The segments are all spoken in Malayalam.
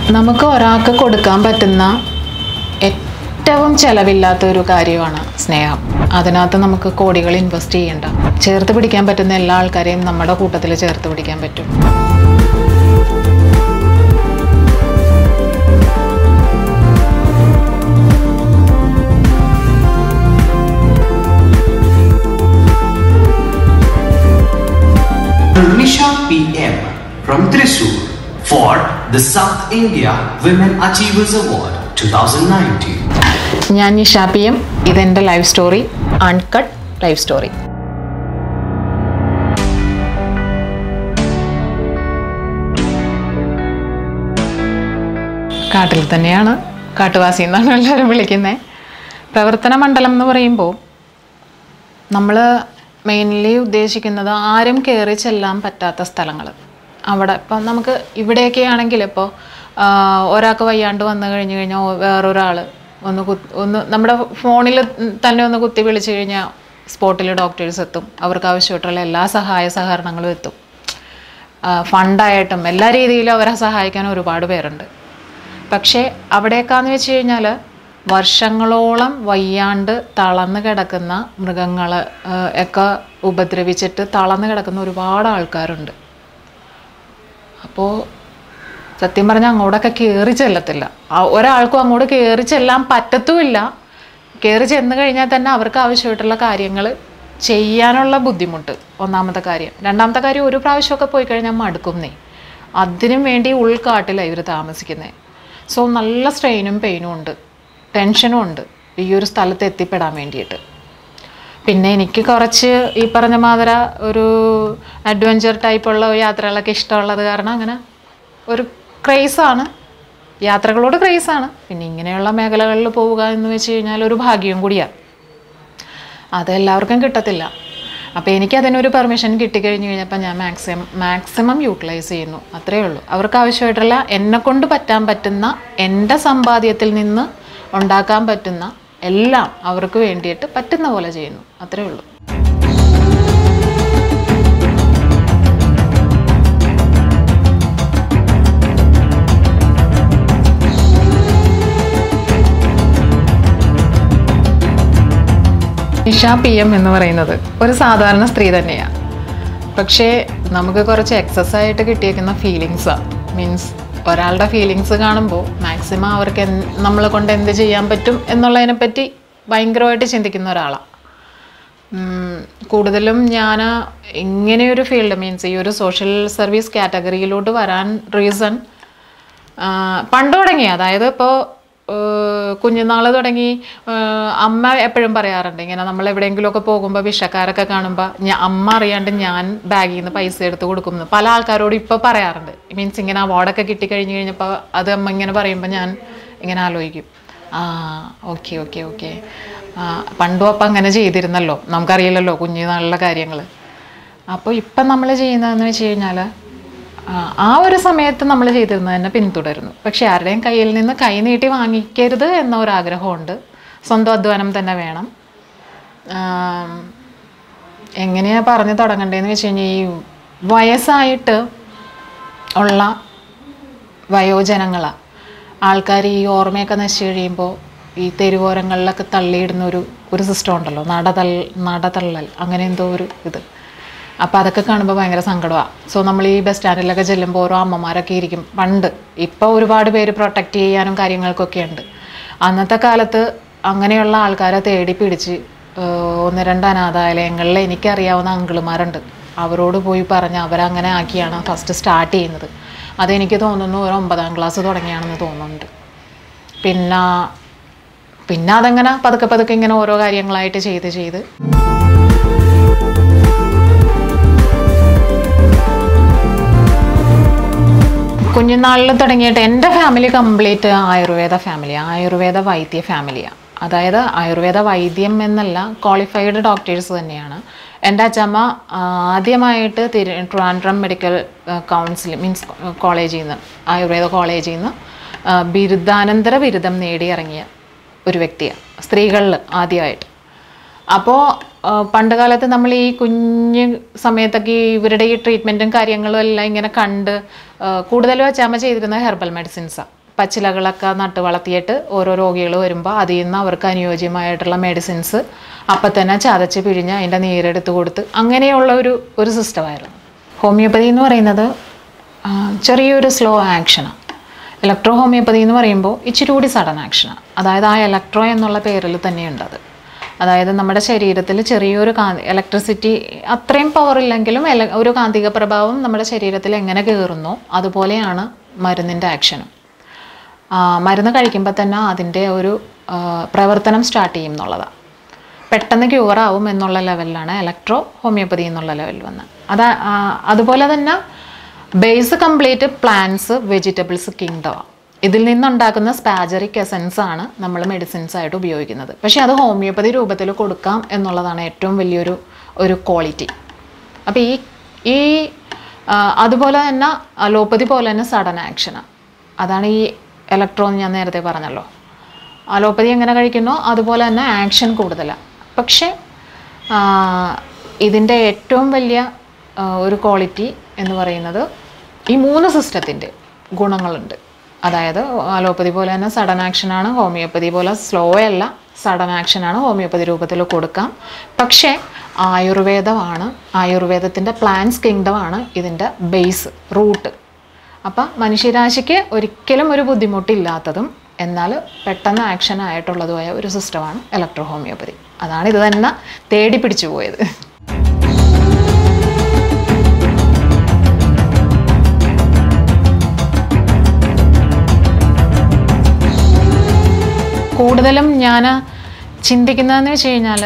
നമുക്ക് ഒരാൾക്ക് കൊടുക്കാൻ പറ്റുന്ന ഏറ്റവും ചെലവില്ലാത്ത ഒരു കാര്യമാണ് സ്നേഹം അതിനകത്ത് നമുക്ക് കോടികൾ ഇൻവെസ്റ്റ് ചെയ്യേണ്ട ചേർത്ത് പിടിക്കാൻ പറ്റുന്ന എല്ലാ ആൾക്കാരെയും നമ്മുടെ കൂട്ടത്തിൽ ചേർത്ത് പിടിക്കാൻ പറ്റും Nisha PM from Thrissur for the South India Women Achievers Award 2019. ഞാൻ നിഷ പി എം ഇതെൻ്റെ life story uncut life story കാട്ടിൽ തന്നെയാണ് കാട്ടുവാസി എന്നാണ് എല്ലാവരും വിളിക്കുന്നത് പ്രവർത്തന മണ്ഡലം എന്ന് പറയുമ്പോൾ നമ്മൾ മെയിൻലി ഉദ്ദേശിക്കുന്നത് ആരും കയറി ചെല്ലാൻ പറ്റാത്ത സ്ഥലങ്ങൾ അവിടെ ഇപ്പം നമുക്ക് ഇവിടെയൊക്കെ ആണെങ്കിൽ ഇപ്പോൾ ഒരാൾക്ക് വയ്യാണ്ട് വന്നു കഴിഞ്ഞ് കഴിഞ്ഞാൽ വേറൊരാൾ ഒന്ന് കു ഒന്ന് നമ്മുടെ ഫോണിൽ തന്നെ ഒന്ന് കുത്തി വിളിച്ചു കഴിഞ്ഞാൽ സ്പോട്ടിൽ ഡോക്ടേഴ്സ് എത്തും അവർക്ക് ആവശ്യമായിട്ടുള്ള എല്ലാ സഹായ സഹകരണങ്ങളും എത്തും ആ, ഫണ്ടായിട്ടും എല്ലാ രീതിയിലും അവരെ സഹായിക്കാൻ ഒരുപാട് പേരുണ്ട് പക്ഷേ അവിടേക്കാന്ന് വെച്ച് കഴിഞ്ഞാൽ വർഷങ്ങളോളം വയ്യാണ്ട് തളർന്ന് കിടക്കുന്ന മൃഗങ്ങൾ ഒക്കെ ഉപദ്രവിച്ചിട്ട് തളർന്ന് കിടക്കുന്ന ഒരുപാട് ആൾക്കാരുണ്ട് അപ്പോൾ സത്യം പറഞ്ഞാൽ അങ്ങോട്ടൊക്കെ കയറി ചെല്ലത്തില്ല ആ ഒരാൾക്കും അങ്ങോട്ട് കയറി ചെല്ലാൻ പറ്റത്തുമില്ല കയറി ചെന്ന് കഴിഞ്ഞാൽ തന്നെ അവർക്ക് ആവശ്യമായിട്ടുള്ള കാര്യങ്ങൾ ചെയ്യാനുള്ള ബുദ്ധിമുട്ട് ഒന്നാമത്തെ കാര്യം രണ്ടാമത്തെ കാര്യം ഒരു പ്രാവശ്യമൊക്കെ പോയി കഴിഞ്ഞാൽ മടുക്കുന്നേ അതിനും വേണ്ടി ഉൾക്കാട്ടിലാണ് ഇവർ താമസിക്കുന്നത് സോ നല്ല സ്ട്രെയിനും പെയിനും ഉണ്ട് ടെൻഷനും ഉണ്ട് ഈ ഒരു സ്ഥലത്ത് എത്തിപ്പെടാൻ വേണ്ടിയിട്ട് പിന്നെ എനിക്ക് കുറച്ച് ഈ പറഞ്ഞ മാതിര ഒരു അഡ്വഞ്ചർ ടൈപ്പുള്ള യാത്രകളൊക്കെ ഇഷ്ടമുള്ളത് കാരണം അങ്ങനെ ഒരു ക്രേസാണ് യാത്രകളോട് ക്രേസാണ് പിന്നെ ഇങ്ങനെയുള്ള മേഖലകളിൽ പോവുക എന്ന് വെച്ച് കഴിഞ്ഞാൽ ഒരു ഭാഗ്യവും കൂടിയാണ് അത് എല്ലാവർക്കും കിട്ടത്തില്ല അപ്പോൾ എനിക്ക് അതിനൊരു പെർമിഷൻ കിട്ടിക്കഴിഞ്ഞ് കഴിഞ്ഞപ്പോൾ ഞാൻ മാക്സിമം മാക്സിമം യൂട്ടിലൈസ് ചെയ്യുന്നു അത്രയേ ഉള്ളൂ അവർക്ക് ആവശ്യമായിട്ടുള്ള എന്നെ കൊണ്ട് പറ്റാൻ പറ്റുന്ന എൻ്റെ സമ്പാദ്യത്തിൽ നിന്ന് ഉണ്ടാക്കാൻ പറ്റുന്ന എല്ലാം അവർക്ക് വേണ്ടിയിട്ട് പറ്റുന്ന പോലെ ചെയ്യുന്നു അത്രയേ ഉള്ളൂ നിഷ പി എം എന്ന് പറയുന്നത് ഒരു സാധാരണ സ്ത്രീ തന്നെയാണ് പക്ഷേ നമുക്ക് കുറച്ച് എക്സസ് ആയിട്ട് കിട്ടിയേക്കുന്ന ഫീലിങ്സാണ് മീൻസ് ഒരാളുടെ ഫീലിങ്സ് കാണുമ്പോൾ മാക്സിമം അവർക്ക് നമ്മളെ കൊണ്ട് എന്ത് ചെയ്യാൻ പറ്റും എന്നുള്ളതിനെ പറ്റി ഭയങ്കരമായിട്ട് ചിന്തിക്കുന്ന ഒരാളാണ് കൂടുതലും ഞാൻ ഇങ്ങനെയൊരു ഫീൽഡ് മീൻസ് ഈ ഒരു സോഷ്യൽ സർവീസ് കാറ്റഗറിയിലോട്ട് വരാൻ റീസൺ പണ്ട് തുടങ്ങി അതായത് ഇപ്പോൾ കുഞ്ഞുനാൾ തുടങ്ങി ആ, അമ്മ എപ്പോഴും പറയാറുണ്ട് ഇങ്ങനെ നമ്മൾ എവിടെയെങ്കിലുമൊക്കെ പോകുമ്പോൾ വിഷക്കാരൊക്കെ കാണുമ്പോൾ ഞാൻ അമ്മ അറിയാണ്ട് ഞാൻ ബാഗിൽ നിന്ന് പൈസ എടുത്ത് കൊടുക്കുന്നു പല ആൾക്കാരോടും ഇപ്പോൾ പറയാറുണ്ട് മീൻസ് ഇങ്ങനെ അവാർഡൊക്കെ കിട്ടിക്കഴിഞ്ഞ് കഴിഞ്ഞപ്പോൾ അത് അമ്മ ഇങ്ങനെ പറയുമ്പോൾ ഞാൻ ഇങ്ങനെ ആലോചിക്കും ആ ഓക്കെ ഓക്കെ ഓക്കെ പണ്ടും അപ്പം അങ്ങനെ ചെയ്തിരുന്നല്ലോ നമുക്കറിയില്ലല്ലോ കുഞ്ഞുനാളിലെ കാര്യങ്ങൾ അപ്പോൾ ഇപ്പം നമ്മൾ ചെയ്യുന്നതെന്ന് വെച്ച് കഴിഞ്ഞാൽ ആ, ആ ഒരു സമയത്ത് നമ്മൾ ചെയ്തിരുന്നത് തന്നെ പിന്തുടരുന്നു പക്ഷെ ആരുടെയും കയ്യിൽ നിന്ന് കൈ നീട്ടി വാങ്ങിക്കരുത് എന്ന ഒരു ആഗ്രഹമുണ്ട് സ്വന്തം അധ്വാനം തന്നെ വേണം ആം, എങ്ങനെയാ പറഞ്ഞു തുടങ്ങണ്ടേന്ന് വെച്ച് കഴിഞ്ഞാൽ ഈ വയസ്സായിട്ട് ഉള്ള വയോജനങ്ങളാണ് ആൾക്കാർ ഈ ഓർമ്മയൊക്കെ നശിച്ചു കഴിയുമ്പോൾ ഈ തെരുവോരങ്ങളിലൊക്കെ തള്ളിയിടുന്ന ഒരു ഒരു സിസ്റ്റം ഉണ്ടല്ലോ നടതൾ നടതള്ളൽ അങ്ങനെ എന്തോ ഒരു ഇത് അപ്പോൾ അതൊക്കെ കാണുമ്പോൾ ഭയങ്കര സങ്കടമാണ് സോ നമ്മൾ ഈ ബസ് സ്റ്റാൻഡിലൊക്കെ ചെല്ലുമ്പോൾ ഓരോ അമ്മമാരൊക്കെ ഇരിക്കും പണ്ട് ഇപ്പോൾ ഒരുപാട് പേര് പ്രൊട്ടക്റ്റ് ചെയ്യാനും കാര്യങ്ങൾക്കൊക്കെ ഉണ്ട് അന്നത്തെ കാലത്ത് അങ്ങനെയുള്ള ആൾക്കാരെ തേടി പിടിച്ച് ഏഹ്, ഒന്ന് രണ്ട് അനാഥാലയങ്ങളിൽ എനിക്കറിയാവുന്ന അങ്കിളുമാരുണ്ട് അവരോട് പോയി പറഞ്ഞ് അവരങ്ങനെ ആക്കിയാണ് ഫസ്റ്റ് സ്റ്റാർട്ട് ചെയ്യുന്നത് അതെനിക്ക് തോന്നുന്നു ഒരു ഒമ്പതാം ക്ലാസ് തുടങ്ങിയാണെന്ന് തോന്നുന്നുണ്ട് പിന്നെ പിന്നെ അതങ്ങനെ പതുക്കെ പതുക്കെ ഇങ്ങനെ ഓരോ കാര്യങ്ങളായിട്ട് ചെയ്ത് ചെയ്ത് കുഞ്ഞുനാളിൽ തുടങ്ങിയിട്ട് എൻ്റെ family complete ayurveda family ayurveda വൈദ്യ ഫാമിലിയാണ് അതായത് ആയുർവേദ വൈദ്യം എന്നല്ല ക്വാളിഫൈഡ് ഡോക്ടേഴ്സ് തന്നെയാണ് എൻ്റെ അച്ഛമ്മ ആദ്യമായിട്ട് തിരു ട്രിവാൻഡ്രം മെഡിക്കൽ കൗൺസിൽ മീൻസ് കോളേജിൽ നിന്ന് ആയുർവേദ കോളേജിൽ നിന്ന് ആ, ബിരുദാനന്തര ബിരുദം നേടിയിറങ്ങിയ ഒരു വ്യക്തിയാണ് സ്ത്രീകളിൽ ആദ്യമായിട്ട് അപ്പോൾ പണ്ട് കാലത്ത് നമ്മൾ ഈ കുഞ്ഞ് സമയത്തൊക്കെ ഈ ഇവരുടെ ഈ ട്രീറ്റ്മെൻറ്റും കാര്യങ്ങളും എല്ലാം ഇങ്ങനെ കണ്ട് ആ, കൂടുതലും അച്ചാമ്മ ചെയ്തിരുന്നത് ഹെർബൽ മെഡിസിൻസാണ് പച്ചിലകളൊക്കെ നട്ട് വളർത്തിയിട്ട് ഓരോ രോഗികൾ വരുമ്പോൾ അതിൽ നിന്ന് അവർക്ക് അനുയോജ്യമായിട്ടുള്ള മെഡിസിൻസ് അപ്പം തന്നെ ചതച്ച് പിഴിഞ്ഞ് അതിൻ്റെ നീരെടുത്ത് കൊടുത്ത് അങ്ങനെയുള്ള ഒരു ഒരു സിസ്റ്റമായിരുന്നു ഹോമിയോപ്പതി എന്ന് പറയുന്നത് ആ, ചെറിയൊരു സ്ലോ ആക്ഷനാണ് ഇലക്ട്രോ ഹോമിയോപ്പതി എന്ന് പറയുമ്പോൾ ഇച്ചിരി കൂടി സഡൻ ആക്ഷനാണ് അതായത് ആ ഇലക്ട്രോ എന്നുള്ള പേരിൽ തന്നെയുണ്ട് അത് അതായത് നമ്മുടെ ശരീരത്തിൽ ചെറിയൊരു കാന്തി ഇലക്ട്രിസിറ്റി അത്രയും പവർ ഇല്ലെങ്കിലും എല ഒരു കാന്തിക പ്രഭാവം നമ്മുടെ ശരീരത്തിൽ എങ്ങനെ കയറുന്നോ അതുപോലെയാണ് മരുന്നിൻ്റെ ആക്ഷനും ആ, മരുന്ന് കഴിക്കുമ്പോൾ തന്നെ അതിൻ്റെ ഒരു ആ, പ്രവർത്തനം സ്റ്റാർട്ട് ചെയ്യും എന്നുള്ളതാണ് പെട്ടെന്ന് ക്യൂർ ആവും എന്നുള്ള ലെവലിലാണ് ഇലക്ട്രോ ഹോമിയോപ്പതി എന്നുള്ള ലെവൽ വന്നത് അത് ആ, അതുപോലെ തന്നെ ബേസ് കംപ്ലീറ്റ് പ്ലാന്റ്സ് വെജിറ്റബിൾസ് കിങ്ഡമാണ് ഇതിൽ നിന്നുണ്ടാക്കുന്ന സ്പാജറിക് എസൻസ് ആണ് നമ്മൾ മെഡിസിൻസ് ആയിട്ട് ഉപയോഗിക്കുന്നത് പക്ഷേ അത് ഹോമിയോപ്പതി രൂപത്തിൽ കൊടുക്കാം എന്നുള്ളതാണ് ഏറ്റവും വലിയൊരു ഒരു ക്വാളിറ്റി അപ്പോൾ ഈ ഈ ആ, അതുപോലെ തന്നെ അലോപ്പതി പോലെ തന്നെ സഡൻ ആക്ഷനാണ് അതാണ് ഈ ഇലക്ട്രോ എന്ന് ഞാൻ നേരത്തെ പറഞ്ഞല്ലോ അലോപ്പതി എങ്ങനെ കഴിക്കുന്നോ അതുപോലെ തന്നെ ആക്ഷൻ കൂടുതലാണ് പക്ഷേ ആ, ഇതിൻ്റെ ഏറ്റവും വലിയ ആ, ഒരു ക്വാളിറ്റി എന്ന് പറയുന്നത് ഈ മൂന്ന് സിസ്റ്റത്തിൻ്റെ ഗുണങ്ങളുണ്ട് അതായത് അലോപ്പതി പോലെ തന്നെ സഡൻ ആക്ഷനാണ് ഹോമിയോപ്പതി പോലെ സ്ലോ അല്ല സഡൻ ആക്ഷനാണ് ഹോമിയോപ്പതി രൂപത്തിൽ കൊടുക്കാം പക്ഷേ ആയുർവേദമാണ് ആയുർവേദത്തിൻ്റെ പ്ലാന്റ്സ് കിങ്ഡമാണ് ഇതിൻ്റെ ബേസ് റൂട്ട് അപ്പം മനുഷ്യരാശിക്ക് ഒരിക്കലും ഒരു ബുദ്ധിമുട്ടില്ലാത്തതും എന്നാൽ പെട്ടെന്ന് ആക്ഷൻ ആയിട്ടുള്ളതുമായ ഒരു സിസ്റ്റമാണ് ഇലക്ട്രോ ഹോമിയോപ്പതി അതാണ് ഇത് തന്നെ തേടി പിടിച്ചു പോയത് കൂടുതലും ഞാൻ ചിന്തിക്കുന്നതെന്ന് വെച്ച് കഴിഞ്ഞാൽ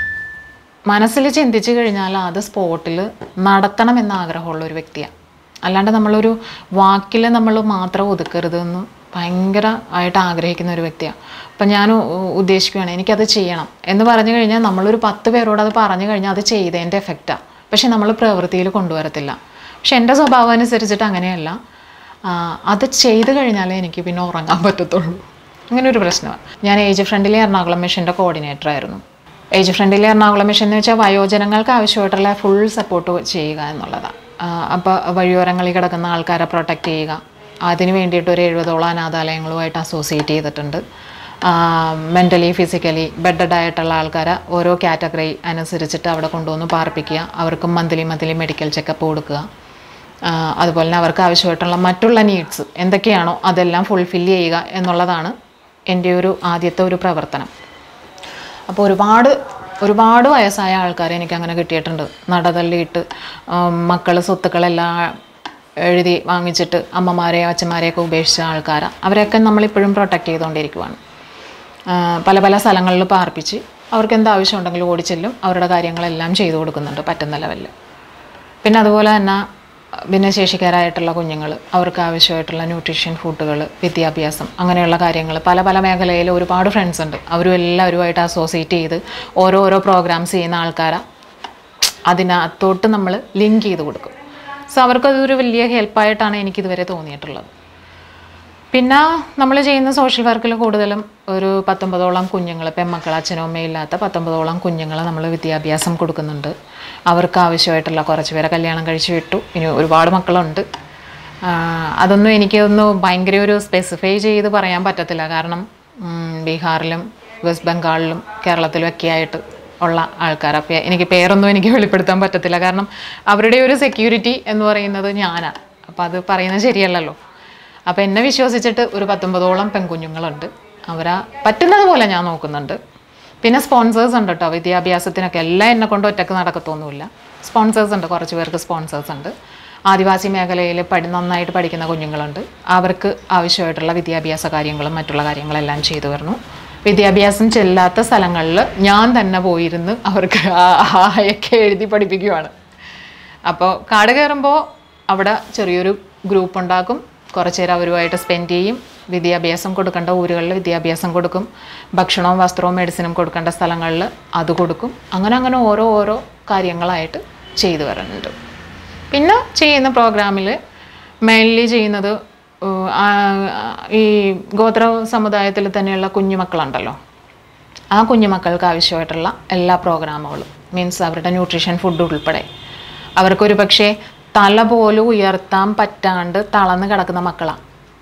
മനസ്സിൽ ചിന്തിച്ചു കഴിഞ്ഞാൽ അത് സ്പോട്ടിൽ നടത്തണമെന്ന ആഗ്രഹമുള്ള ഒരു വ്യക്തിയാണ് അല്ലാണ്ട് നമ്മളൊരു വാക്കിൽ നമ്മൾ മാത്രം ഒതുക്കരുതെന്ന് ഭയങ്കര ആയിട്ട് ആഗ്രഹിക്കുന്ന ഒരു വ്യക്തിയാണ് അപ്പം ഞാൻ ഉ- ഉദ്ദേശിക്കുകയാണ് എനിക്കത് ചെയ്യണം എന്ന് പറഞ്ഞു കഴിഞ്ഞാൽ നമ്മളൊരു പത്ത് പേരോട് അത് പറഞ്ഞു കഴിഞ്ഞാൽ അത് ചെയ്തതിൻ്റെ എഫക്റ്റാണ് പക്ഷെ നമ്മൾ പ്രവൃത്തിയിൽ കൊണ്ടുവരത്തില്ല പക്ഷെ എൻ്റെ സ്വഭാവം അനുസരിച്ചിട്ട് അങ്ങനെയല്ല ആ, അത് ചെയ്ത് കഴിഞ്ഞാലേ എനിക്ക് പിന്നെ ഉറങ്ങാൻ പറ്റത്തുള്ളൂ അങ്ങനെ ഒരു പ്രശ്നമാണ് ഞാൻ ഏജ് ഫ്രണ്ടിലെ എറണാകുളം മിഷൻ്റെ കോർഡിനേറ്റർ ആയിരുന്നു ഏജ് ഫ്രണ്ടിലെ എറണാകുളം മിഷൻ എന്ന് വെച്ചാൽ വയോജനങ്ങൾക്ക് ആവശ്യമായിട്ടുള്ള ഫുൾ സപ്പോർട്ട് ചെയ്യുക എന്നുള്ളതാണ് അപ്പോൾ വഴിയോരങ്ങളിൽ കിടക്കുന്ന ആൾക്കാരെ പ്രൊട്ടക്റ്റ് ചെയ്യുക അതിന് വേണ്ടിയിട്ട് ഒരു എഴുപതോളം അനാഥാലയങ്ങളുമായിട്ട് അസോസിയേറ്റ് ചെയ്തിട്ടുണ്ട് മെൻ്റലി ഫിസിക്കലി ബെഡഡ് ആയിട്ടുള്ള ആൾക്കാരെ ഓരോ കാറ്റഗറി അനുസരിച്ചിട്ട് അവിടെ കൊണ്ടുവന്ന് പാർപ്പിക്കുക അവർക്ക് മന്ത്ലി മന്ത്ലി മെഡിക്കൽ ചെക്കപ്പ് കൊടുക്കുക ആ, അതുപോലെ തന്നെ അവർക്ക് ആവശ്യമായിട്ടുള്ള മറ്റുള്ള നീഡ്സ് എന്തൊക്കെയാണോ അതെല്ലാം ഫുൾഫിൽ ചെയ്യുക എന്നുള്ളതാണ് എൻ്റെ ഒരു ആദ്യത്തെ ഒരു പ്രവർത്തനം അപ്പോൾ ഒരുപാട് ഒരുപാട് വയസ്സായ ആൾക്കാരെ എനിക്ക് അങ്ങനെ കിട്ടിയിട്ടുണ്ട് നടതള്ളിയിട്ട് മക്കൾ സ്വത്തുക്കളെല്ലാം എഴുതി വാങ്ങിച്ചിട്ട് അമ്മമാരെയോ അച്ഛന്മാരെയൊക്കെ ഉപേക്ഷിച്ച ആൾക്കാരാണ് അവരെയൊക്കെ നമ്മളിപ്പോഴും പ്രൊട്ടക്റ്റ് ചെയ്തുകൊണ്ടിരിക്കുവാണ് ആ, പല പല സ്ഥലങ്ങളിൽ പാർപ്പിച്ച് അവർക്ക് എന്ത് ആവശ്യമുണ്ടെങ്കിലും ഓടിച്ചെല്ലും അവരുടെ കാര്യങ്ങളെല്ലാം ചെയ്തു കൊടുക്കുന്നുണ്ട് പറ്റുന്ന ലെവലിൽ പിന്നെ അതുപോലെ തന്നെ ഭിന്നശേഷിക്കാരായിട്ടുള്ള കുഞ്ഞുങ്ങൾ അവർക്ക് ആവശ്യമായിട്ടുള്ള ന്യൂട്രീഷൻ ഫുഡുകൾ വിദ്യാഭ്യാസം അങ്ങനെയുള്ള കാര്യങ്ങൾ പല പല മേഖലയിൽ ഒരുപാട് ഫ്രണ്ട്സ് ഉണ്ട് അവരും എല്ലാവരുമായിട്ട് അസോസിയേറ്റ് ചെയ്ത് ഓരോരോ പ്രോഗ്രാംസ് ചെയ്യുന്ന ആൾക്കാരെ അതിനകത്തോട്ട് നമ്മൾ ലിങ്ക് ചെയ്ത് കൊടുക്കും സോ അവർക്കതൊരു വലിയ ഹെൽപ്പായിട്ടാണ് എനിക്കിതുവരെ തോന്നിയിട്ടുള്ളത് പിന്നെ നമ്മൾ ചെയ്യുന്ന സോഷ്യൽ വർക്കിൽ കൂടുതലും ഒരു പത്തൊമ്പതോളം കുഞ്ഞുങ്ങൾ പെൺമക്കൾ അച്ഛനും അമ്മയും ഇല്ലാത്ത പത്തൊമ്പതോളം കുഞ്ഞുങ്ങൾ നമ്മൾ വിദ്യാഭ്യാസം കൊടുക്കുന്നുണ്ട് അവർക്ക് ആവശ്യമായിട്ടുള്ള കുറച്ച് പേരെ കല്യാണം കഴിച്ച് വിട്ടു ഇനി ഒരുപാട് മക്കളുണ്ട് ആ, അതൊന്നും എനിക്കൊന്ന് ഭയങ്കര ഒരു സ്പെസിഫൈ ചെയ്ത് പറയാൻ പറ്റത്തില്ല കാരണം ഉം, ബീഹാറിലും വെസ്റ്റ് ബംഗാളിലും കേരളത്തിലും ഒക്കെ ആയിട്ട് ഉള്ള ആൾക്കാർ അപ്പോൾ എനിക്ക് പേരൊന്നും എനിക്ക് വെളിപ്പെടുത്താൻ പറ്റത്തില്ല കാരണം അവരുടെ ഒരു സെക്യൂരിറ്റി എന്ന് പറയുന്നത് ഞാനാണ് അപ്പോൾ അത് പറയുന്നത് ശരിയല്ലല്ലോ അപ്പോൾ എന്നെ വിശ്വസിച്ചിട്ട് ഒരു പത്തൊമ്പതോളം പെൺകുഞ്ഞുങ്ങളുണ്ട് അവരാ പറ്റുന്നത് പോലെ ഞാൻ നോക്കുന്നുണ്ട് പിന്നെ സ്പോൺസേഴ്സ് ഉണ്ട് കേട്ടോ വിദ്യാഭ്യാസത്തിനൊക്കെ എല്ലാം എന്നെ കൊണ്ട് ഒറ്റക്ക് നടക്കത്തൊന്നുമില്ല സ്പോൺസേഴ്സ് ഉണ്ട് കുറച്ച് പേർക്ക് സ്പോൺസേഴ്സ് ഉണ്ട് ആദിവാസി മേഖലയിൽ പഠി നന്നായിട്ട് പഠിക്കുന്ന കുഞ്ഞുങ്ങളുണ്ട് അവർക്ക് ആവശ്യമായിട്ടുള്ള വിദ്യാഭ്യാസ കാര്യങ്ങളും മറ്റുള്ള കാര്യങ്ങളെല്ലാം ചെയ്തു വരുന്നു വിദ്യാഭ്യാസം ചെല്ലാത്ത സ്ഥലങ്ങളിൽ ഞാൻ തന്നെ പോയിരുന്ന് അവർക്ക് ആയൊക്കെ എഴുതി പഠിപ്പിക്കുവാണ് അപ്പോൾ കാട് കയറുമ്പോൾ അവിടെ ചെറിയൊരു ഗ്രൂപ്പ് ഉണ്ടാക്കും കുറച്ച് നേരം അവരുമായിട്ട് സ്പെൻഡ് ചെയ്യും വിദ്യാഭ്യാസം കൊടുക്കേണ്ട ഊരുകളിൽ വിദ്യാഭ്യാസം കൊടുക്കും ഭക്ഷണവും വസ്ത്രവും മെഡിസിനും കൊടുക്കേണ്ട സ്ഥലങ്ങളിൽ അത് കൊടുക്കും അങ്ങനെ അങ്ങനെ ഓരോ ഓരോ കാര്യങ്ങളായിട്ട് ചെയ്തു വരുന്നുണ്ട് പിന്നെ ചെയ്യുന്ന പ്രോഗ്രാമിൽ മെയിൻലി ചെയ്യുന്നത് ഉം, ആ, ഈ ഗോത്ര സമുദായത്തിൽ തന്നെയുള്ള കുഞ്ഞുമക്കളുണ്ടല്ലോ ആ കുഞ്ഞുമക്കൾക്ക് ആവശ്യമായിട്ടുള്ള എല്ലാ പ്രോഗ്രാമുകളും മീൻസ് അവരുടെ ന്യൂട്രീഷൻ ഫുഡ് ഉൾപ്പെടെ അവർക്കൊരു പക്ഷേ തല പോലും ഉയർത്താൻ പറ്റാണ്ട് തളർന്ന് കിടക്കുന്ന മക്കളാണ്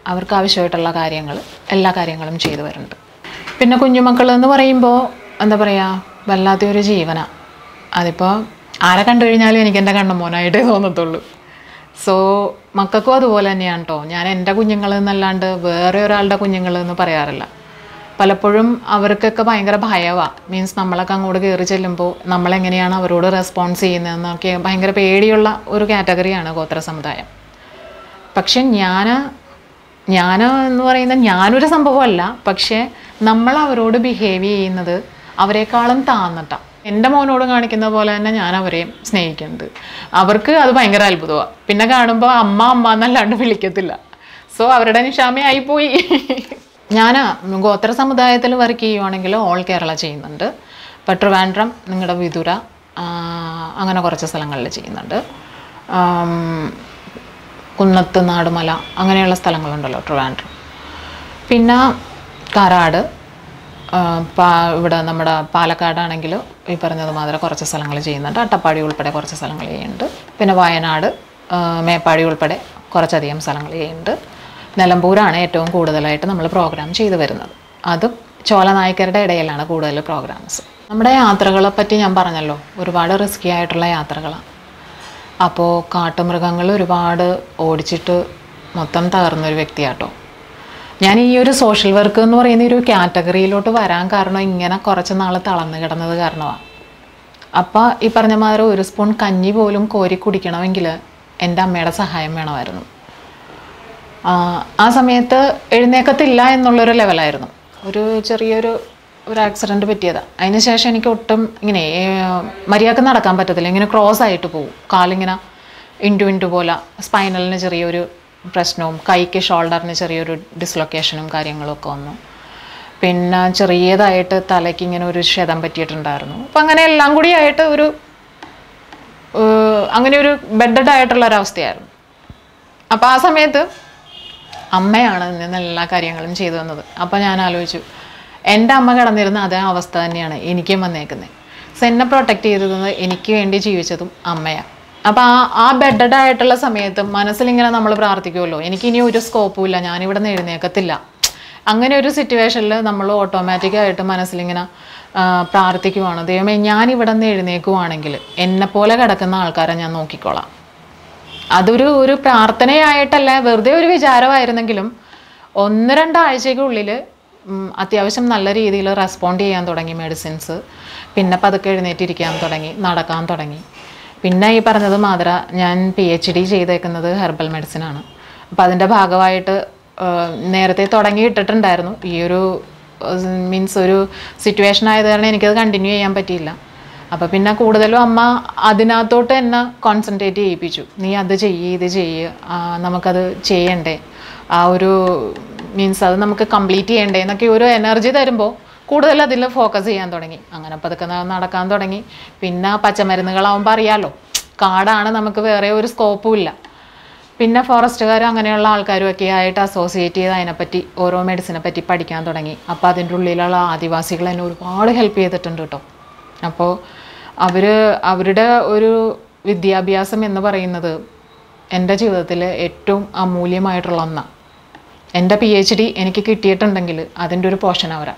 അവർക്ക് ആവശ്യമായിട്ടുള്ള കാര്യങ്ങൾ എല്ലാ കാര്യങ്ങളും ചെയ്തു വരുന്നുണ്ട് പിന്നെ കുഞ്ഞുമക്കൾ എന്ന് പറയുമ്പോൾ എന്താ പറയുക വല്ലാത്തൊരു ജീവനാണ് അതിപ്പോൾ ആരെ കണ്ടു കഴിഞ്ഞാലും എനിക്ക് എൻ്റെ കണ്ണുമോനായിട്ടേ തോന്നത്തുള്ളൂ സോ മക്കൾക്കും അതുപോലെ തന്നെയാണ് കേട്ടോ ഞാൻ എൻ്റെ കുഞ്ഞുങ്ങൾ എന്നല്ലാണ്ട് വേറെ ഒരാളുടെ കുഞ്ഞുങ്ങൾ എന്ന് പറയാറില്ല പലപ്പോഴും അവർക്കൊക്കെ ഭയങ്കര ഭയമാണ് മീൻസ് നമ്മളൊക്കെ അങ്ങോട്ട് കയറി ചെല്ലുമ്പോൾ നമ്മളെങ്ങനെയാണ് അവരോട് റെസ്പോൺസ് ചെയ്യുന്നതെന്നൊക്കെ ഭയങ്കര പേടിയുള്ള ഒരു കാറ്റഗറിയാണ് ഗോത്ര സമുദായം പക്ഷെ ഞാൻ ഞാൻ എന്ന് പറയുന്ന ഞാനൊരു സംഭവമല്ല പക്ഷേ നമ്മൾ അവരോട് ബിഹേവ് ചെയ്യുന്നത് അവരെക്കാളും താന്നിട്ടാണ് എൻ്റെ മോനോട് കാണിക്കുന്ന പോലെ തന്നെ ഞാൻ അവരെയും സ്നേഹിക്കുന്നുണ്ട് അവർക്ക് അത് ഭയങ്കര അത്ഭുതമാണ് പിന്നെ കാണുമ്പോൾ അമ്മ അമ്മ എന്നല്ലാണ്ട് വിളിക്കത്തില്ല സോ അവരുടെ നിഷാമയായി പോയി ഞാൻ ഗോത്ര സമുദായത്തിൽ വർക്ക് ചെയ്യുവാണെങ്കിൽ ഓൾ കേരള ചെയ്യുന്നുണ്ട് ഇപ്പോൾ ട്രിവാൻഡ്രം നിങ്ങളുടെ വിതുര ആ, അങ്ങനെ കുറച്ച് സ്ഥലങ്ങളിൽ ചെയ്യുന്നുണ്ട് ആം, കുന്നത്ത് നാടുമല അങ്ങനെയുള്ള സ്ഥലങ്ങളുണ്ടല്ലോ ട്രിവാൻഡ്രം പിന്നെ കാരാട് ആ, പാ- ഇവിടെ നമ്മുടെ പാലക്കാടാണെങ്കിൽ ഈ പറഞ്ഞത് മാതിരി കുറച്ച് സ്ഥലങ്ങൾ ചെയ്യുന്നുണ്ട് അട്ടപ്പാടി ഉൾപ്പെടെ കുറച്ച് സ്ഥലങ്ങൾ ചെയ്യുന്നുണ്ട് പിന്നെ വയനാട് ആ, മേപ്പാടി ഉൾപ്പെടെ കുറച്ചധികം സ്ഥലങ്ങൾ ചെയ്യുന്നുണ്ട് നിലമ്പൂരാണ് ഏറ്റവും കൂടുതലായിട്ട് നമ്മൾ പ്രോഗ്രാം ചെയ്തു വരുന്നത് അതും ചോല നായ്ക്കരുടെ ഇടയിലാണ് കൂടുതൽ പ്രോഗ്രാംസ് നമ്മുടെ യാത്രകളെ പറ്റി ഞാൻ പറഞ്ഞല്ലോ ഒരുപാട് റിസ്കി ആയിട്ടുള്ള യാത്രകളാണ് അപ്പോൾ കാട്ടുമൃഗങ്ങൾ ഒരുപാട് ഓടിച്ചിട്ട് മൊത്തം തകർന്നൊരു വ്യക്തിയാട്ടോ ഞാൻ ഈ ഒരു സോഷ്യൽ വർക്ക് എന്ന് പറയുന്ന ഒരു കാറ്റഗറിയിലോട്ട് വരാൻ കാരണം ഇങ്ങനെ കുറച്ച് നാൾ തളർന്നു കിടന്നത് കാരണമാണ് അപ്പോൾ ഈ പറഞ്ഞ മാതിരി ഒരു സ്പൂൺ കഞ്ഞി പോലും കോരി കുടിക്കണമെങ്കിൽ എൻ്റെ അമ്മയുടെ സഹായം വേണമായിരുന്നു ആ, ആ സമയത്ത് എഴുന്നേക്കത്തില്ല എന്നുള്ളൊരു ലെവലായിരുന്നു ഒരു ചെറിയൊരു ഒരു ആക്സിഡൻറ്റ് പറ്റിയതാണ് അതിന് ശേഷം എനിക്ക് ഒട്ടും ഇങ്ങനെ ഏ, മര്യാദക്ക് നടക്കാൻ പറ്റത്തില്ല ഇങ്ങനെ ക്രോസ് ആയിട്ട് പോകും കാലിങ്ങനെ ഇൻറ്റു ഇൻറ്റു പോലെ സ്പൈനലിന് ചെറിയൊരു പ്രശ്നവും കൈക്ക് ഷോൾഡറിന് ചെറിയൊരു ഡിസ്ലൊക്കേഷനും കാര്യങ്ങളും ഒക്കെ വന്നു പിന്നെ ചെറിയതായിട്ട് തലയ്ക്ക് ഇങ്ങനെ ഒരു ക്ഷതം പറ്റിയിട്ടുണ്ടായിരുന്നു അപ്പം അങ്ങനെ എല്ലാം കൂടി ആയിട്ട് ഒരു ഏഹ്, അങ്ങനെ ഒരു ബെഡഡ് ആയിട്ടുള്ള ഒരവസ്ഥയായിരുന്നു അപ്പോൾ ആ സമയത്ത് അമ്മയാണ് നിന്ന് എല്ലാ കാര്യങ്ങളും ചെയ്തു തന്നത് അപ്പോൾ ഞാൻ ആലോചിച്ചു എൻ്റെ അമ്മ കിടന്നിരുന്ന അതേ അവസ്ഥ തന്നെയാണ് എനിക്കും വന്നേക്കുന്നത് സോ എന്നെ പ്രൊട്ടക്റ്റ് ചെയ്തത് എനിക്ക് വേണ്ടി ജീവിച്ചതും അമ്മയാണ് അപ്പോൾ ആ ആ ബെഡഡ് ആയിട്ടുള്ള സമയത്ത് മനസ്സിലിങ്ങനെ നമ്മൾ പ്രാർത്ഥിക്കുമല്ലോ എനിക്കിനി ഒരു സ്കോപ്പും ഇല്ല ഞാനിവിടെ നിന്ന് എഴുന്നേക്കത്തില്ല അങ്ങനെ ഒരു സിറ്റുവേഷനിൽ നമ്മൾ ഓട്ടോമാറ്റിക്കായിട്ട് മനസ്സിലിങ്ങനെ ആ, പ്രാർത്ഥിക്കുവാണ് ദൈവമേ ഞാനിവിടെ നിന്ന് എഴുന്നേക്കുവാണെങ്കിൽ എന്നെപ്പോലെ കിടക്കുന്ന ആൾക്കാരെ ഞാൻ നോക്കിക്കോളാം അതൊരു ഒരു പ്രാർത്ഥനയായിട്ടല്ല വെറുതെ ഒരു വിചാരമായിരുന്നെങ്കിലും ഒന്ന് രണ്ടാഴ്ചയ്ക്കുള്ളിൽ അത്യാവശ്യം നല്ല രീതിയിൽ റെസ്പോണ്ട് ചെയ്യാൻ തുടങ്ങി മെഡിസിൻസ് പിന്നെ പതുക്കെ എഴുന്നേറ്റിരിക്കാൻ തുടങ്ങി നടക്കാൻ തുടങ്ങി പിന്നെ ഈ പറഞ്ഞത് മാതിര ഞാൻ പി എച്ച് ഡി ചെയ്തേക്കുന്നത് ഹെർബൽ മെഡിസിനാണ് അപ്പോൾ അതിൻ്റെ ഭാഗമായിട്ട് ആ, നേരത്തെ തുടങ്ങിയിട്ടിട്ടുണ്ടായിരുന്നു ഈ ഒരു മീൻസ് ഒരു സിറ്റുവേഷൻ ആയത് കാരണം എനിക്കത് കണ്ടിന്യൂ ചെയ്യാൻ പറ്റിയില്ല അപ്പോൾ പിന്നെ കൂടുതലും അമ്മ അതിനകത്തോട്ട് എന്നെ കോൺസെൻട്രേറ്റ് ചെയ്യിപ്പിച്ചു നീ അത് ചെയ്യ് ഇത് ചെയ്യ് ആ, നമുക്കത് ചെയ്യണ്ടേ ആ ഒരു മീൻസ് അത് നമുക്ക് കംപ്ലീറ്റ് ചെയ്യണ്ടേ എന്നൊക്കെ ഒരു എനർജി തരുമ്പോൾ കൂടുതൽ അതിൽ ഫോക്കസ് ചെയ്യാൻ തുടങ്ങി അങ്ങനെ പതുക്കെ ന- നടക്കാൻ തുടങ്ങി പിന്നെ പച്ചമരുന്നുകളാവുമ്പോൾ അറിയാലോ കാടാണ് നമുക്ക് വേറെ ഒരു സ്കോപ്പും ഇല്ല പിന്നെ ഫോറസ്റ്റുകാർ അങ്ങനെയുള്ള ആൾക്കാരും ഒക്കെ ആയിട്ട് അസോസിയേറ്റ് ചെയ്ത് അതിനെപ്പറ്റി ഓരോ മെഡിസിനെ പറ്റി പഠിക്കാൻ തുടങ്ങി അപ്പോൾ അതിൻ്റെ ഉള്ളിലുള്ള ആദിവാസികൾ എന്നെ ഒരുപാട് ഹെൽപ്പ് ചെയ്തിട്ടുണ്ട് കേട്ടോ അപ്പോൾ അവർ അവരുടെ ഒരു വിദ്യാഭ്യാസം എന്ന് പറയുന്നത് എൻ്റെ ജീവിതത്തിൽ ഏറ്റവും അമൂല്യമായിട്ടുള്ള ഒന്നാണ് എൻ്റെ പി എച്ച് ഡി എനിക്ക് കിട്ടിയിട്ടുണ്ടെങ്കിൽ അതിൻ്റെ ഒരു പോർഷൻ അവരാണ്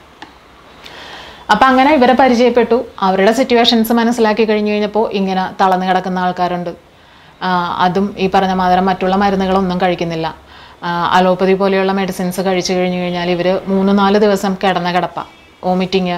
അപ്പം അങ്ങനെ ഇവരെ പരിചയപ്പെട്ടു അവരുടെ സിറ്റുവേഷൻസ് മനസ്സിലാക്കി കഴിഞ്ഞു കഴിഞ്ഞപ്പോൾ ഇങ്ങനെ തളർന്നു കിടക്കുന്ന ആൾക്കാരുണ്ട് ആ, അതും ഈ പറഞ്ഞ മാതിരി മറ്റുള്ള മരുന്നുകളൊന്നും കഴിക്കുന്നില്ല ആ, അലോപ്പതി പോലെയുള്ള മെഡിസിൻസ് കഴിച്ചു കഴിഞ്ഞു കഴിഞ്ഞാൽ ഇവർ മൂന്ന് നാല് ദിവസം കിടന്ന കിടപ്പ വോമിറ്റിങ്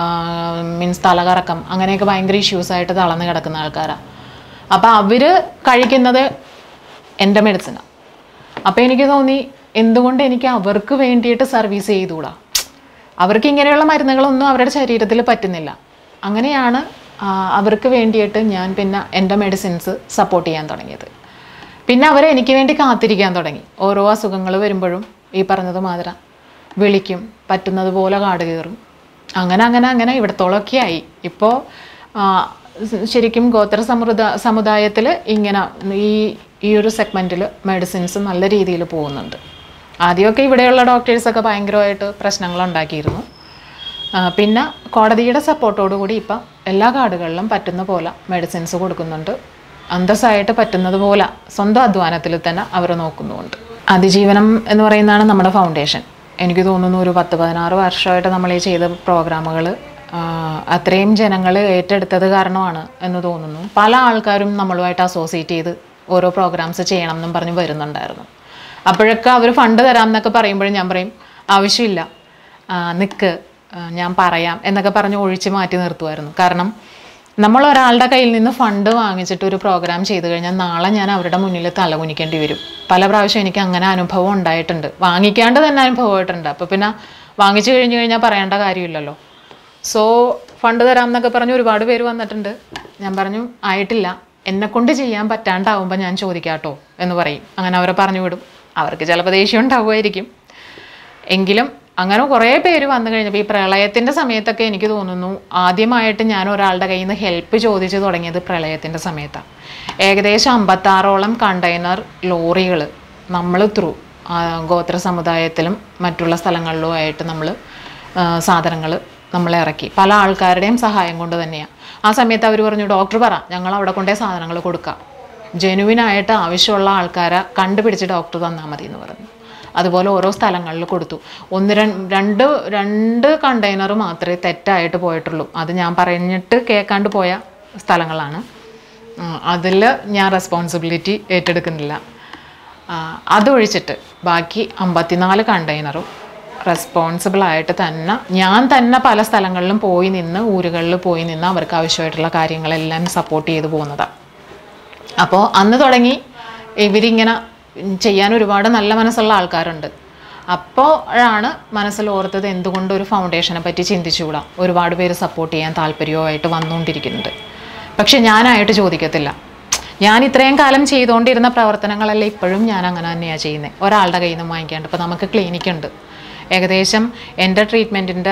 മീൻസ് തലകറക്കം അങ്ങനെയൊക്കെ ഭയങ്കര ഇഷ്യൂസ് ആയിട്ട് തളർന്ന് കിടക്കുന്ന ആൾക്കാരാണ് അപ്പോൾ അവർ കഴിക്കുന്നത് എൻ്റെ മെഡിസിനാണ് അപ്പോൾ എനിക്ക് തോന്നി എന്തുകൊണ്ട് എനിക്ക് അവർക്ക് വേണ്ടിയിട്ട് സർവീസ് ചെയ്തുകൂടാ അവർക്ക് ഇങ്ങനെയുള്ള മരുന്നുകളൊന്നും അവരുടെ ശരീരത്തിൽ പറ്റുന്നില്ല അങ്ങനെയാണ് ആ, അവർക്ക് വേണ്ടിയിട്ട് ഞാൻ പിന്നെ എൻ്റെ മെഡിസിൻസ് സപ്പോർട്ട് ചെയ്യാൻ തുടങ്ങിയത് പിന്നെ അവർ എനിക്ക് വേണ്ടി കാത്തിരിക്കാൻ തുടങ്ങി ഓരോ അസുഖങ്ങൾ വരുമ്പോഴും ഈ പറഞ്ഞത് മാതിര വിളിക്കും പറ്റുന്നത് പോലെ കാട് കയറും അങ്ങനെ അങ്ങനെ അങ്ങനെ ഇവിടത്തോളമൊക്കെ ആയി ഇപ്പോൾ ശരിക്കും ഗോത്ര സമുദ സമുദായത്തിൽ ഇങ്ങനെ ഈ ഈ ഒരു സെഗ്മെൻറ്റിൽ മെഡിസിൻസ് നല്ല രീതിയിൽ പോകുന്നുണ്ട് ആദ്യമൊക്കെ ഇവിടെയുള്ള ഡോക്ടേഴ്സൊക്കെ ഭയങ്കരമായിട്ട് പ്രശ്നങ്ങളുണ്ടാക്കിയിരുന്നു ആ, പിന്നെ കോടതിയുടെ സപ്പോർട്ടോടുകൂടി ഇപ്പം എല്ലാ കാർഡുകളിലും പറ്റുന്ന പോലെ മെഡിസിൻസ് കൊടുക്കുന്നുണ്ട് അന്തസ്സായിട്ട് പറ്റുന്നത് പോലെ സ്വന്തം അധ്വാനത്തിൽ തന്നെ അവർ നോക്കുന്നുമുണ്ട് അതിജീവനം എന്ന് പറയുന്നതാണ് നമ്മുടെ ഫൗണ്ടേഷൻ എനിക്ക് തോന്നുന്നു ഒരു പത്ത് പതിനാറ് വർഷമായിട്ട് നമ്മൾ ഈ ചെയ്ത പ്രോഗ്രാമുകൾ അത്രയും ജനങ്ങൾ ഏറ്റെടുത്തത് കാരണമാണ് എന്ന് തോന്നുന്നു പല ആൾക്കാരും നമ്മളുമായിട്ട് അസോസിയേറ്റ് ചെയ്ത് ഓരോ പ്രോഗ്രാംസ് ചെയ്യണം എന്നും പറഞ്ഞ് വരുന്നുണ്ടായിരുന്നു അപ്പോഴൊക്കെ അവർ ഫണ്ട് തരാം എന്നൊക്കെ പറയുമ്പോഴും ഞാൻ പറയും ആവശ്യമില്ല നിൽക്ക് ഞാൻ പറയാം എന്നൊക്കെ പറഞ്ഞ് ഒഴിച്ച് മാറ്റി നിർത്തുമായിരുന്നു കാരണം നമ്മൾ ഒരാളുടെ കയ്യിൽ നിന്ന് ഫണ്ട് വാങ്ങിച്ചിട്ട് ഒരു പ്രോഗ്രാം ചെയ്തു കഴിഞ്ഞാൽ നാളെ ഞാൻ അവരുടെ മുന്നിൽ തലകുനിക്കേണ്ടി വരും പല പ്രാവശ്യം എനിക്ക് അങ്ങനെ അനുഭവം ഉണ്ടായിട്ടുണ്ട് വാങ്ങിക്കാണ്ട് തന്നെ അനുഭവമായിട്ടുണ്ട് അപ്പോൾ പിന്നെ വാങ്ങിച്ചു കഴിഞ്ഞു കഴിഞ്ഞാൽ പറയേണ്ട കാര്യമില്ലല്ലോ സോ ഫണ്ട് തരാം എന്നൊക്കെ പറഞ്ഞ് ഒരുപാട് പേര് വന്നിട്ടുണ്ട് ഞാൻ പറഞ്ഞു ആയിട്ടില്ല എന്നെ കൊണ്ട് ചെയ്യാൻ പറ്റാണ്ടാവുമ്പോൾ ഞാൻ ചോദിക്കാട്ടോ എന്ന് പറയും അങ്ങനെ അവരെ പറഞ്ഞു വിടും അവർക്ക് ചിലപ്പോൾ ദേഷ്യം ഉണ്ടാവുമായിരിക്കും എങ്കിലും അങ്ങനെ കുറേ പേര് വന്നു കഴിഞ്ഞപ്പോൾ ഈ പ്രളയത്തിൻ്റെ സമയത്തൊക്കെ എനിക്ക് തോന്നുന്നു ആദ്യമായിട്ട് ഞാൻ ഒരാളുടെ കയ്യിൽ നിന്ന് ഹെൽപ്പ് ചോദിച്ചു തുടങ്ങിയത് പ്രളയത്തിൻ്റെ സമയത്താണ് ഏകദേശം അമ്പത്താറോളം കണ്ടെയ്നർ ലോറികൾ നമ്മൾ ത്രൂ ഗോത്ര സമുദായത്തിലും മറ്റുള്ള സ്ഥലങ്ങളിലുമായിട്ട് നമ്മൾ സാധനങ്ങൾ നമ്മൾ ഇറക്കി പല ആൾക്കാരുടെയും സഹായം കൊണ്ട് തന്നെയാണ് ആ സമയത്ത് അവർ പറഞ്ഞു ഡോക്ടർ പറ ഞങ്ങൾ അവിടെ കൊണ്ടേ സാധനങ്ങൾ കൊടുക്കാം ജെനുവിനായിട്ട് ആവശ്യമുള്ള ആൾക്കാരെ കണ്ടുപിടിച്ച് ഡോക്ടർ തന്നാൽ മതി എന്ന് പറഞ്ഞു അതുപോലെ ഓരോ സ്ഥലങ്ങളിൽ കൊടുത്തു ഒന്ന് രണ്ട് രണ്ട് രണ്ട് കണ്ടെയ്നർ മാത്രമേ തെറ്റായിട്ട് പോയിട്ടുള്ളൂ അത് ഞാൻ പറഞ്ഞിട്ട് കേൾക്കാണ്ട് പോയ സ്ഥലങ്ങളാണ് അതിൽ ഞാൻ റെസ്പോൺസിബിലിറ്റി ഏറ്റെടുക്കുന്നില്ല ആ, അതൊഴിച്ചിട്ട് ബാക്കി അമ്പത്തിനാല് കണ്ടെയ്നറും റെസ്പോൺസിബിളായിട്ട് തന്നെ ഞാൻ തന്നെ പല സ്ഥലങ്ങളിലും പോയി നിന്ന് ഊരുകളിൽ പോയി നിന്ന് അവർക്ക് ആവശ്യമായിട്ടുള്ള കാര്യങ്ങളെല്ലാം സപ്പോർട്ട് ചെയ്ത് പോകുന്നതാണ് അപ്പോൾ അന്ന് തുടങ്ങി ഇവരിങ്ങനെ ചെയ്യാൻ ഒരുപാട് നല്ല മനസ്സുള്ള ആൾക്കാരുണ്ട് അപ്പോഴാണ് മനസ്സിൽ ഓർത്തത് എന്തുകൊണ്ട് ഒരു ഫൗണ്ടേഷനെ പറ്റി ചിന്തിച്ചുകൂടാ ഒരുപാട് പേര് സപ്പോർട്ട് ചെയ്യാൻ താല്പര്യമായിട്ട് വന്നുകൊണ്ടിരിക്കുന്നുണ്ട് പക്ഷെ ഞാനായിട്ട് ചോദിക്കത്തില്ല ഞാൻ ഇത്രയും കാലം ചെയ്തുകൊണ്ടിരുന്ന പ്രവർത്തനങ്ങളല്ല ഇപ്പോഴും ഞാൻ അങ്ങനെ തന്നെയാണ് ചെയ്യുന്നത് ഒരാളുടെ കയ്യിൽ നിന്ന് വാങ്ങിക്കാണ്ട് ഇപ്പോൾ നമുക്ക് ക്ലിനിക് ഉണ്ട് ഏകദേശം എൻ്റെ ട്രീറ്റ്മെൻറ്റിൻ്റെ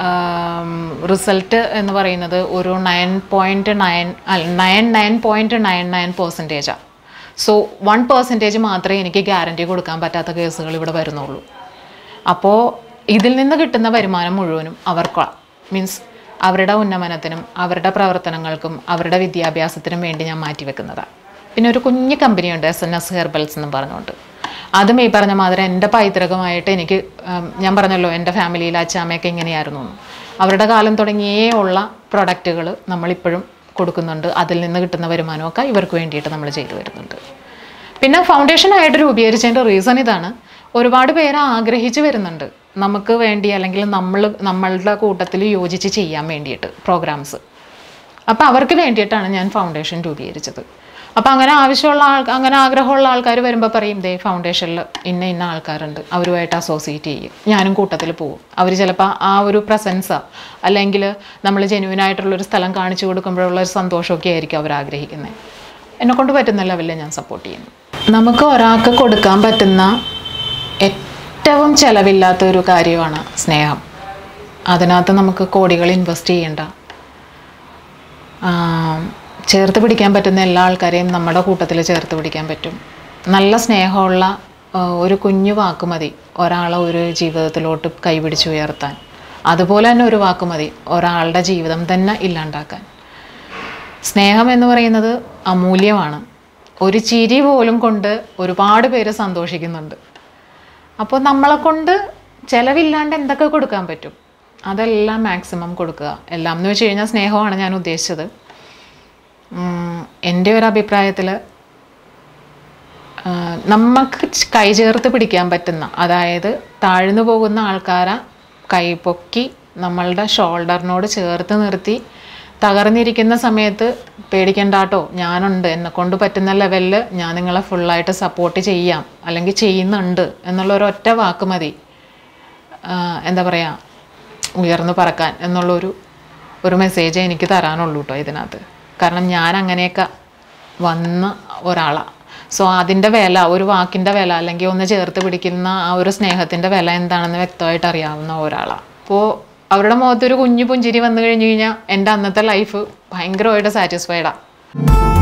റിസൾട്ട് എന്ന് പറയുന്നത് ഒരു nine point nine nine nine point nine nine പെർസെൻറ്റേജാണ് സോ വൺ പെർസെൻറ്റേജ് മാത്രമേ എനിക്ക് ഗ്യാരണ്ടി കൊടുക്കാൻ പറ്റാത്ത കേസുകൾ ഇവിടെ വരുന്നുള്ളൂ അപ്പോൾ ഇതിൽ നിന്ന് കിട്ടുന്ന വരുമാനം മുഴുവനും അവർക്കാണ് മീൻസ് അവരുടെ ഉന്നമനത്തിനും അവരുടെ പ്രവർത്തനങ്ങൾക്കും അവരുടെ വിദ്യാഭ്യാസത്തിനും വേണ്ടി ഞാൻ മാറ്റിവെക്കുന്നതാണ് പിന്നെ ഒരു കുഞ്ഞു കമ്പനിയുണ്ട് എസ് എൻ എസ് ഹെർബൽസ് എന്നും പറഞ്ഞുകൊണ്ട് അതും ഈ പറഞ്ഞ മാതിരി എൻ്റെ പൈതൃകമായിട്ട് എനിക്ക് ഉം, ഞാൻ പറഞ്ഞല്ലോ എൻ്റെ ഫാമിലിയിൽ അച്ചാമ്മയൊക്കെ ഇങ്ങനെയായിരുന്നു എന്ന്. അവരുടെ കാലം തുടങ്ങിയേ ഉള്ള പ്രൊഡക്റ്റുകൾ നമ്മളിപ്പോഴും കൊടുക്കുന്നുണ്ട് അതിൽ നിന്ന് കിട്ടുന്ന വരുമാനമൊക്കെ ഇവർക്ക് വേണ്ടിയിട്ട് നമ്മൾ ചെയ്തു വരുന്നുണ്ട് പിന്നെ ഫൗണ്ടേഷനായിട്ട് രൂപീകരിച്ചതിൻ്റെ റീസൺ ഇതാണ് ഒരുപാട് പേര് ആഗ്രഹിച്ച് വരുന്നുണ്ട് നമുക്ക് വേണ്ടി അല്ലെങ്കിൽ നമ്മൾ നമ്മളുടെ കൂട്ടത്തിൽ യോജിച്ച് ചെയ്യാൻ വേണ്ടിയിട്ട് പ്രോഗ്രാംസ് അപ്പോൾ അവർക്ക് വേണ്ടിയിട്ടാണ് ഞാൻ ഫൗണ്ടേഷൻ രൂപീകരിച്ചത് അപ്പോൾ അങ്ങനെ ആവശ്യമുള്ള ആൾ അങ്ങനെ ആഗ്രഹമുള്ള ആൾക്കാർ വരുമ്പോൾ പറയും ദേ ഫൗണ്ടേഷനിൽ ഇന്ന ഇന്ന ആൾക്കാരുണ്ട് അവരുമായിട്ട് അസോസിയേറ്റ് ചെയ്യും ഞാനും കൂട്ടത്തിൽ പോകും അവർ ചിലപ്പോൾ ആ ഒരു പ്രസൻസാ അല്ലെങ്കിൽ നമ്മൾ ജെന്യൂനായിട്ടുള്ളൊരു സ്ഥലം കാണിച്ചു കൊടുക്കുമ്പോഴുള്ള ഒരു സന്തോഷമൊക്കെ ആയിരിക്കും അവർ ആഗ്രഹിക്കുന്നത് എന്നെ കൊണ്ട് പറ്റുന്ന ലെവലിൽ ഞാൻ സപ്പോർട്ട് ചെയ്യുന്നു നമുക്ക് ഒരാൾക്ക് കൊടുക്കാൻ പറ്റുന്ന ഏറ്റവും ചിലവില്ലാത്ത ഒരു കാര്യമാണ് സ്നേഹം അതിനകത്ത് നമുക്ക് കോടികൾ ഇൻവെസ്റ്റ് ചെയ്യേണ്ട ആം, ചേർത്ത് പിടിക്കാൻ പറ്റുന്ന എല്ലാ ആൾക്കാരെയും നമ്മുടെ കൂട്ടത്തിൽ ചേർത്ത് പിടിക്കാൻ പറ്റും നല്ല സ്നേഹമുള്ള ആ, ഒരു കുഞ്ഞു വാക്ക് മതി ഒരാളെ ഒരു ജീവിതത്തിലോട്ട് കൈപിടിച്ച് ഉയർത്താൻ അതുപോലെ തന്നെ ഒരു വാക്ക് മതി ഒരാളുടെ ജീവിതം തന്നെ ഇല്ലാണ്ടാക്കാൻ സ്നേഹം എന്ന് പറയുന്നത് അമൂല്യമാണ് ഒരു ചിരി പോലും കൊണ്ട് ഒരുപാട് പേര് സന്തോഷിക്കുന്നുണ്ട് അപ്പോൾ നമ്മളെ കൊണ്ട് ചിലവില്ലാണ്ട് എന്തൊക്കെ കൊടുക്കാൻ പറ്റും അതെല്ലാം മാക്സിമം കൊടുക്കുക എല്ലാം എന്ന് വെച്ച് കഴിഞ്ഞാൽ സ്നേഹമാണ് ഞാൻ ഉദ്ദേശിച്ചത് ഉം, എൻ്റെ ഒരു അഭിപ്രായത്തിൽ നമുക്ക് ച് കൈ ചേർത്ത് പിടിക്കാൻ പറ്റുന്ന അതായത് താഴ്ന്നു പോകുന്ന ആൾക്കാരെ കൈ പൊക്കി നമ്മളുടെ ഷോൾഡറിനോട് ചേർത്ത് നിർത്തി തകർന്നിരിക്കുന്ന സമയത്ത് പേടിക്കണ്ടാട്ടോ ഞാനുണ്ട് എന്നെ കൊണ്ട് പറ്റുന്ന ലെവലിൽ ഞാൻ നിങ്ങളെ ഫുള്ളായിട്ട് സപ്പോർട്ട് ചെയ്യാം അല്ലെങ്കിൽ ചെയ്യുന്നുണ്ട് എന്നുള്ള ഒരു ഒറ്റ വാക്ക് മതി ആ, എന്താ പറയുക ഉയർന്നു പറക്കാൻ എന്നുള്ളൊരു ഒരു മെസ്സേജ് എനിക്ക് തരാനുള്ളൂ കേട്ടോ ഇതിനകത്ത് കാരണം ഞാൻ അങ്ങനെയൊക്കെ വന്ന ഒരാളാണ് സോ അതിൻ്റെ വില ഒരു വാക്കിൻ്റെ വില അല്ലെങ്കിൽ ഒന്ന് ചേർത്ത് പിടിക്കുന്ന ആ ഒരു സ്നേഹത്തിൻ്റെ വില എന്താണെന്ന് വ്യക്തമായിട്ട് അറിയാവുന്ന ഒരാളാണ് അപ്പോൾ അവരുടെ മുഖത്തൊരു കുഞ്ഞു പുഞ്ചിരി വന്നു കഴിഞ്ഞു കഴിഞ്ഞാൽ എൻ്റെ അന്നത്തെ ലൈഫ് ഭയങ്കരമായിട്ട് സാറ്റിസ്ഫൈഡാണ്